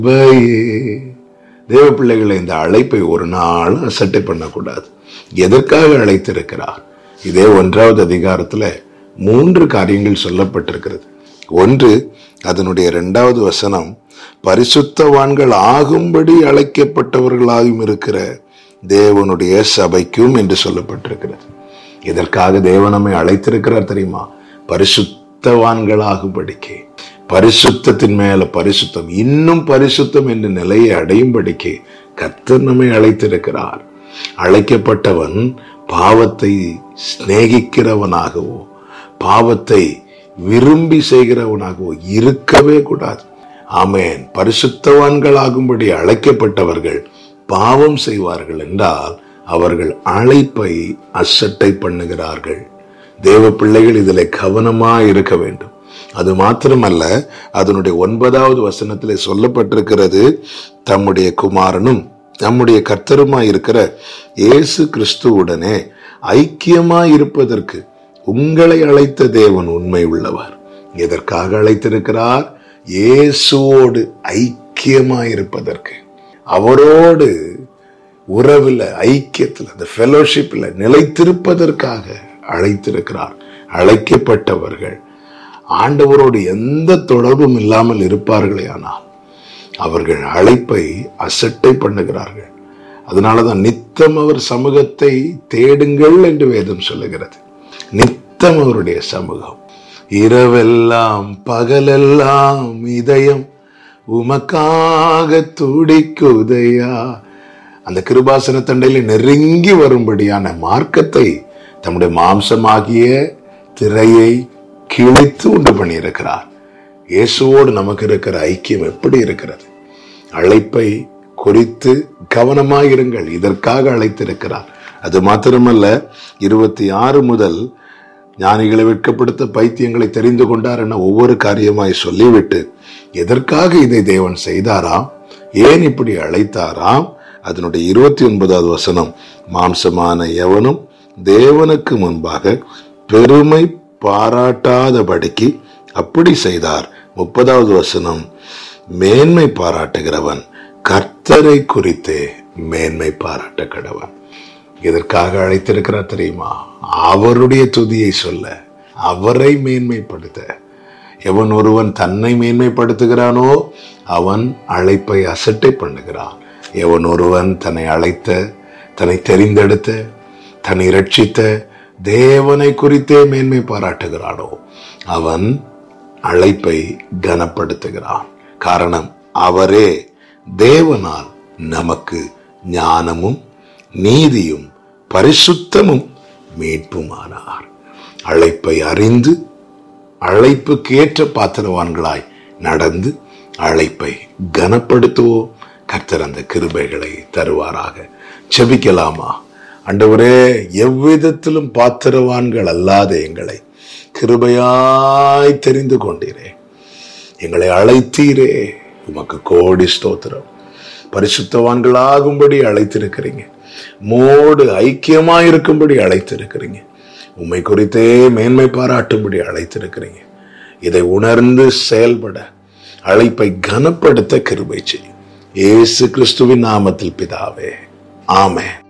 தேவ பிள்ளைகளை இந்த அழைப்பை ஒரு நாளும் அசட்டை பண்ணக்கூடாது எதற்காக அழைத்திருக்கிறார் இதே ஒன்றாவது அதிகாரத்துல மூன்று காரியங்கள் சொல்லப்பட்டிருக்கிறது ஒன்று அதனுடைய இரண்டாவது வசனம் பரிசுத்தவான்கள் ஆகும்படி அழைக்கப்பட்டவர்களாகவும் இருக்கிற தேவனுடைய சபைக்கும் என்று சொல்லப்பட்டிருக்கிறது இதற்காக தேவன் நம்மை அழைத்திருக்கிறார் தெரியுமா பரிசுத்தவான்களாகும்படிக்கு பரிசுத்தத்தின் மேல பரிசுத்தம் இன்னும் பரிசுத்தம் என்ற நிலையை அடையும்படிக்கு கர்த்தர் நம்மை அழைத்திருக்கிறார் அழைக்கப்பட்டவன் பாவத்தை சிநேகிக்கிறவனாகவோ பாவத்தை விரும்பி செய்கிறவனாகவோ இருக்கவே கூடாது ஆமேன் பரிசுத்தவான்களாகும்படி அழைக்கப்பட்டவர்கள் பாவம் செய்வார்கள் என்றால் அவர்கள் அழைப்பை அசட்டை பண்ணுகிறார்கள் தேவ பிள்ளைகள் இதில் கவனமா இருக்க வேண்டும் அது மாத்திரமல்ல அதனுடைய ஒன்பதாவது வசனத்திலே சொல்லப்பட்டிருக்கிறது தம்முடைய குமாரனும் நம்முடைய கர்த்தருமாய் இருக்கிற இயேசு கிறிஸ்துவுடனே ஐக்கியமாய் இருப்பதற்கு உங்களை அழைத்த தேவன் உண்மை உள்ளவர் எதற்காக அழைத்திருக்கிறார் இயேசுவோடு ஐக்கியமாய் இருப்பதற்கு அவரோடு உறவில் ஐக்கியத்தில் அந்த ஃபெலோஷிப்ல நிலைத்திருப்பதற்காக அழைத்திருக்கிறார் அழைக்கப்பட்டவர்கள் ஆண்டவரோடு எந்த தொடர்பும் இல்லாமல் இருப்பார்களே ஆனால் அவர்கள் அழைப்பை அசட்டை பண்ணுகிறார்கள் அதனாலதான் நித்தம் அவர் சமூகத்தை தேடுங்கள் என்று வேதம் சொல்லுகிறது நித்தம் அவருடைய சமூகம் இரவெல்லாம் பகலெல்லாம் இதயம் உமக்காக துடிக்குதையா அந்த கிருபாசன தண்டையில் நெருங்கி வரும்படியான மார்க்கத்தை தம்முடைய மாம்சமாகிய திரையை கிழித்து உண்டு பண்ணியிருக்கிறார் இயேசுவோடு நமக்கு இருக்கிற ஐக்கியம் எப்படி இருக்கிறது அழைப்பை குறித்து கவனமாயிருங்கள் இதற்காக அழைத்திருக்கிறார் அது மாத்திரமல்ல இருபத்தி ஆறு முதல் ஞானிகளை வெட்கப்படுத்த பைத்தியங்களை தெரிந்து கொண்டார் என ஒவ்வொரு காரியமாய் சொல்லிவிட்டு எதற்காக இதை தேவன் செய்தாராம் ஏன் இப்படி அழைத்தாராம் அதனுடைய இருபத்தி ஒன்பதாவது வசனம் மாம்சமான எவனும் தேவனுக்கு முன்பாக பெருமை பாராட்டாதபடிக்கு அப்படி செய்தார் முப்பதாவது வசனம் மேன்மை பாராட்டுகிறவன் கர்த்தரை குறித்தே மேன்மை பாராட்ட கடவன் இதற்காக அழைத்திருக்கிறார் தெரியுமா அவருடைய துதியை சொல்ல அவரை மேன்மைப்படுத்த எவன் ஒருவன் தன்னை மேன்மைப்படுத்துகிறானோ அவன் அழைப்பை அசட்டை பண்ணுகிறான் எவன் ஒருவன் தன்னை அழைத்த தன்னை தெரிந்தெடுத்த தன்னை ரட்சித்த தேவனை குறித்தே மேன்மை பாராட்டுகிறானோ அவன் அழைப்பை கனப்படுத்துகிறான் காரணம் அவரே தேவனால் நமக்கு ஞானமும் நீதியும் பரிசுத்தமும் மீட்புமானார் அழைப்பை அறிந்து அழைப்புக்கு ஏற்ற பாத்திரவான்களாய் நடந்து அழைப்பை கனப்படுத்துவோம் கர்த்தர் அந்த கிருபைகளை தருவாராக செபிக்கலாமா அண்டவரே எவ்விதத்திலும் பாத்திரவான்கள் அல்லாத எங்களை கிருபையாய் தெரிந்து கொண்டீரே எங்களை அழைத்தீரே உமக்கு கோடி ஸ்தோத்திரம் பரிசுத்தவான்களாகும்படி அழைத்திருக்கிறீங்க மோடு ஐக்கியமாய் இருக்கும்படி அழைத்திருக்கிறீங்க உம்மை குறித்தே மேன்மை பாராட்டும்படி அழைத்திருக்கிறீங்க இதை உணர்ந்து செயல்பட அழைப்பை கனப்படுத்த கிருபை செய்யும் இயேசு கிறிஸ்துவின் நாமத்தில் பிதாவே ஆமென்